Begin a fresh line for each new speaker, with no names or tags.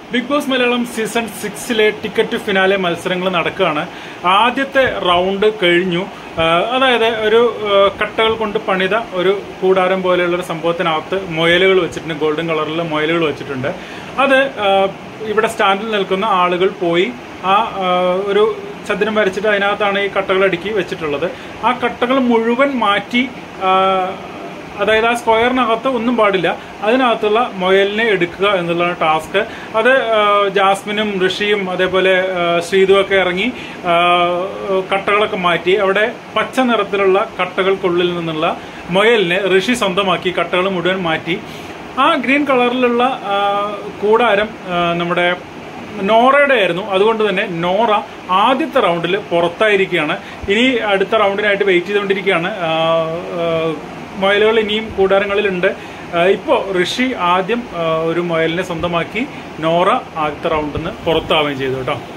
big Boss Malayalam season സിക്സിലെ ticket finale മത്സരങ്ങൾ നടക്കുകയാണ് ആദ്യത്തെ റൗണ്ട് കഴിഞ്ഞു ആ, അതായത് ഒരു ആ, കട്ടകൾ കൊണ്ട് പണിത ഒരു കൂടാരം പോലെയുള്ള ഒരു സംഭവത്തിനകത്ത് മുയലുകൾ വെച്ചിട്ടുണ്ട് ഗോൾഡൻ കളറിലുള്ള മുയലുകൾ വെച്ചിട്ടുണ്ട് അത് ആ, ഇവിടെ സ്റ്റാൻഡിൽ നിൽക്കുന്ന ആളുകൾ പോയി ആ ആ, ഒരു ചതുരം വരച്ചിട്ട് അതിനകത്താണ് ഈ കട്ടകൾ അടുക്കി വെച്ചിട്ടുള്ളത് ആ കട്ടകൾ മുഴുവൻ മാറ്റി ആ, അതായത് ആ സ്ക്വയറിനകത്ത് ഒന്നും പാടില്ല അതിനകത്തുള്ള മൊയലിനെ എടുക്കുക എന്നുള്ളതാണ് ടാസ്ക് അത് ആ, ജാസ്മിനും ഋഷിയും അതേപോലെ ആ, ശ്രീതു ഒക്കെ ഇറങ്ങി ആ, കട്ടകളൊക്കെ മാറ്റി അവിടെ പച്ച നിറത്തിലുള്ള കട്ടകൾക്കുള്ളിൽ നിന്നുള്ള മൊയലിനെ ഋഷി സ്വന്തമാക്കി കട്ടകൾ മുഴുവൻ മാറ്റി ആ ഗ്രീൻ കളറിലുള്ള ആ, കൂടാരം ആ, നമ്മുടെ നോറയുടെ ആയിരുന്നു അതുകൊണ്ട് തന്നെ നോറ ആദ്യത്തെ റൗണ്ടിൽ പുറത്തായിരിക്കുകയാണ് ഇനി അടുത്ത റൗണ്ടിനായിട്ട് വെയിറ്റ് ചെയ്തുകൊണ്ടിരിക്കുകയാണ് ആ, ആ, മുയലുകൾ ഇനിയും കൂടാരങ്ങളിലുണ്ട് ഇപ്പോൾ ഋഷി ആദ്യം ആ, ഒരു മുയലിനെ സ്വന്തമാക്കി നോറ ആദ്യത്തെ റൗണ്ടിൽ നിന്ന് പുറത്താവുകയും ചെയ്തു കേട്ടോ